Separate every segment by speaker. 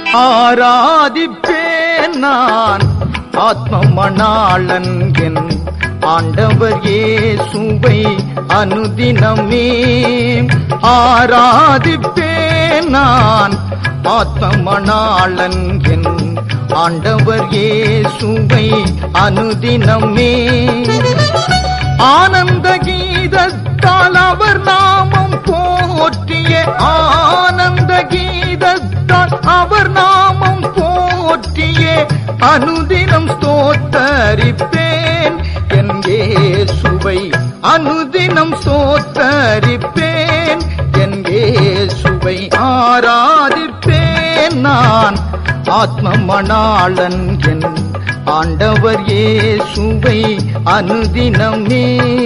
Speaker 1: ஆராதிப்பேன் நான் ஆத்ம மணாளன் என் ஆண்டவர் இயேசுவை அனுதினமே ஆராதிப்பேன் நான் ஆத்ம மணாளன் என் ஆண்டவர் இயேசுவை அனுதினமே ஆனந்த கீதத்தால் அவர் நாமம் போற்றிய ஆனந்த கீதத்தால் அவர் நாமம் போற்றிய அனுதினம் ஸ்தோத்தரிப்பேன் என் சுவை அனுதினம் ஸ்தோத்தரிப்பேன் என் சுவை ஆராதிப்பேன் நான் ஆத்ம மணாளன் என் ஆண்டவர் இயேசுவை அனுதினமே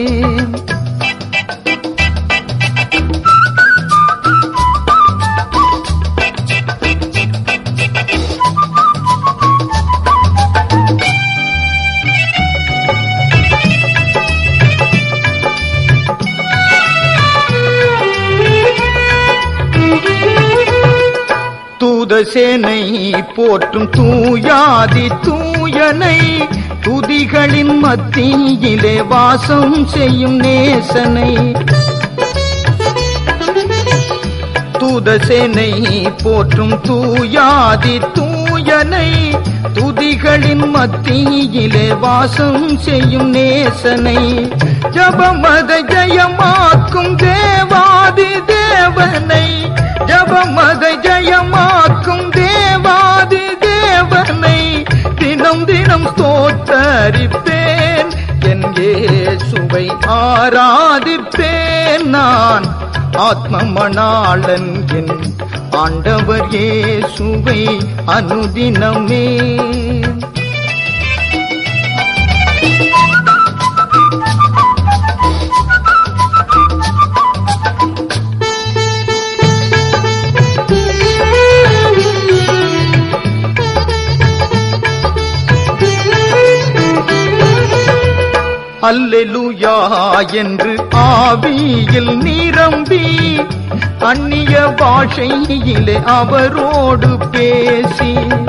Speaker 1: தூதசேனை போற்றும் தூயாதி தூயனை துதிகளின் மத்தியிலே வாசம் செய்யும் நேசனை தூதசேனை போற்றும் தூயாதி தூயனை துதிகளின் மத்தியிலே வாசம் செய்யும் நேசனை ஜபமத ஜெயமாக்கும் தேவாதி தேவனை ஜபமத ஜெயமாக்கும் தேவாதி தேவனை தினம் தினம் தோற்றரிப்பேன் என் சுவை ஆராதிப்பேன் நான் ஆத்ம மணாளன் என் ஆண்டவர் இயேசுவை அனுதினமே அல்லெலுயா என்று ஆவியில் நிரம்பி அந்நிய பாஷையிலே அவரோடு பேசி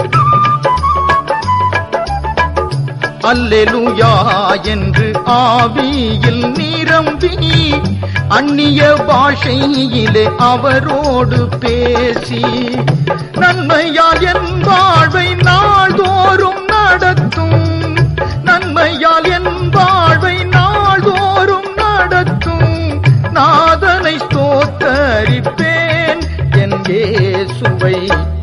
Speaker 1: அல்லெலுயா என்று ஆவியில் நிரம்பி அந்நிய பாஷையிலே அவரோடு பேசி நன்மையால் என் வாழ்வை நாள்தோறும் நடத்தும் நன்மையால் என் வாழ்வை நாள்தோறும் நடத்தும் நாதனை ஸ்தோத்தரிப்பேன் என் சுவை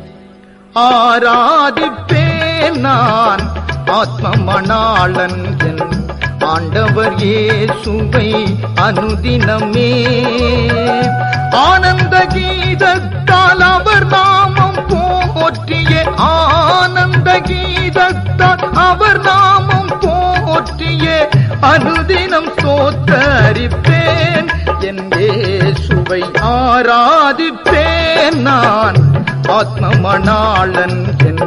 Speaker 1: ஆராதிப்பேன் நான் ஆத்ம மணாளன் என் ஆண்டவர் இயேசுவை அனுதினமே ஆனந்த கீதத்தால் அவர் நாமம் போற்றிய ஆனந்த கீதத்தால் அவர் நாமம் போற்றிய அனுதினம் சோத்தரிப்பேன் என் சுவை ஆராதிப்பேன் நான் ஆத்ம மணாளன் என்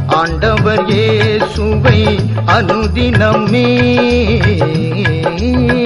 Speaker 1: ஆண்டவர் இயேசுவை அனுதினமே